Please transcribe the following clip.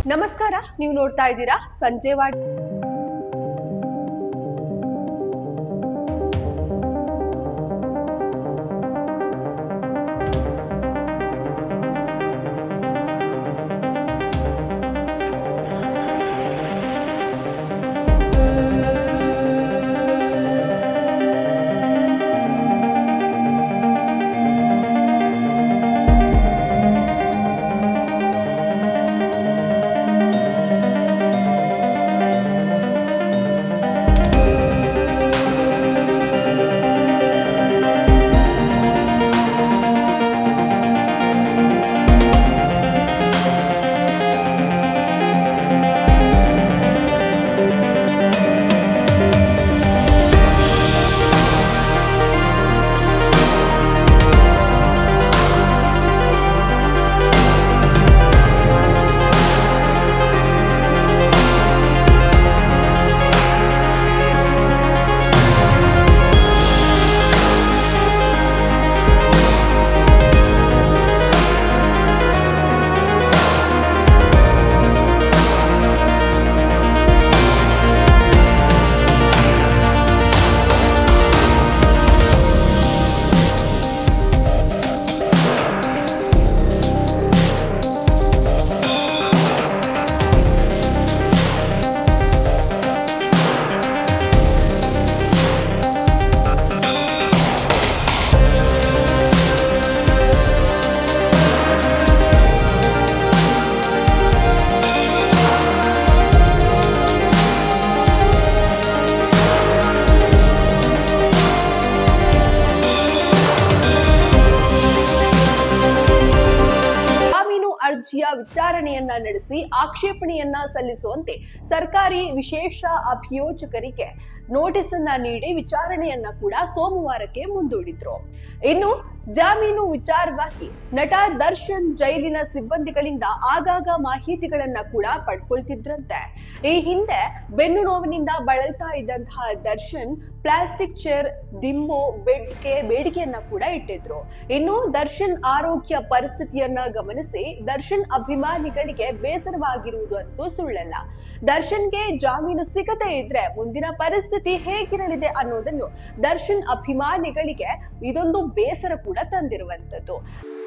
ನಮಸ್ಕಾರ ನೀವು ನೋಡ್ತಾ ಇದ್ದೀರಾ ಸಂಜೆವಾಡಿ ಜಾಮೀನು ಅರ್ಜಿಯ ವಿಚಾರಣೆಯನ್ನ ನಡೆಸಿ ಆಕ್ಷೇಪಣೆಯನ್ನ ಸಲ್ಲಿಸುವಂತೆ ಸರ್ಕಾರಿ ವಿಶೇಷ ಅಭಿಯೋಜಕರಿಗೆ ನೋಟಿಸ್ ಅನ್ನ ನೀಡಿ ವಿಚಾರಣೆಯನ್ನ ಕೂಡ ಸೋಮವಾರಕ್ಕೆ ಮುಂದೂಡಿದ್ರು ಇನ್ನು ಜಾಮೀನು ವಿಚಾರವಾಗಿ ನಟ ದರ್ಶನ್ ಜೈಲಿನ ಸಿಬ್ಬಂದಿಗಳಿಂದ ಆಗಾಗ ಮಾಹಿತಿಗಳನ್ನ ಕೂಡ ಪಡ್ಕೊಳ್ತಿದ್ರಂತೆ ಈ ಹಿಂದೆ ಬೆನ್ನು ನೋವಿನಿಂದ ಬಳಲ್ತಾ ಇದ್ದಂತಹ ದರ್ಶನ್ ಪ್ಲಾಸ್ಟಿಕ್ ಚೇರ್ ದಿಂಬು ಬೆಡ್ಗೆ ಬೇಡಿಕೆಯನ್ನ ಕೂಡ ಇಟ್ಟಿದ್ರು ಇನ್ನು ದರ್ಶನ್ ಆರೋಗ್ಯ ಪರಿಸ್ಥಿತಿಯನ್ನ ಗಮನಿಸಿ ದರ್ಶನ್ ಅಭಿಮಾನಿಗಳಿಗೆ ಬೇಸರವಾಗಿರುವುದು ಅಂತೂ ಸುಳ್ಳಲ್ಲ ದರ್ಶನ್ಗೆ ಜಾಮೀನು ಸಿಗದೇ ಇದ್ರೆ ಮುಂದಿನ ಪರಿಸ್ಥಿತಿ ಹೇಗಿರಲಿದೆ ಅನ್ನೋದನ್ನು ದರ್ಶನ್ ಅಭಿಮಾನಿಗಳಿಗೆ ಇದೊಂದು ಬೇಸರ ಕೂಡ ತಂದಿರುವಂತದ್ದು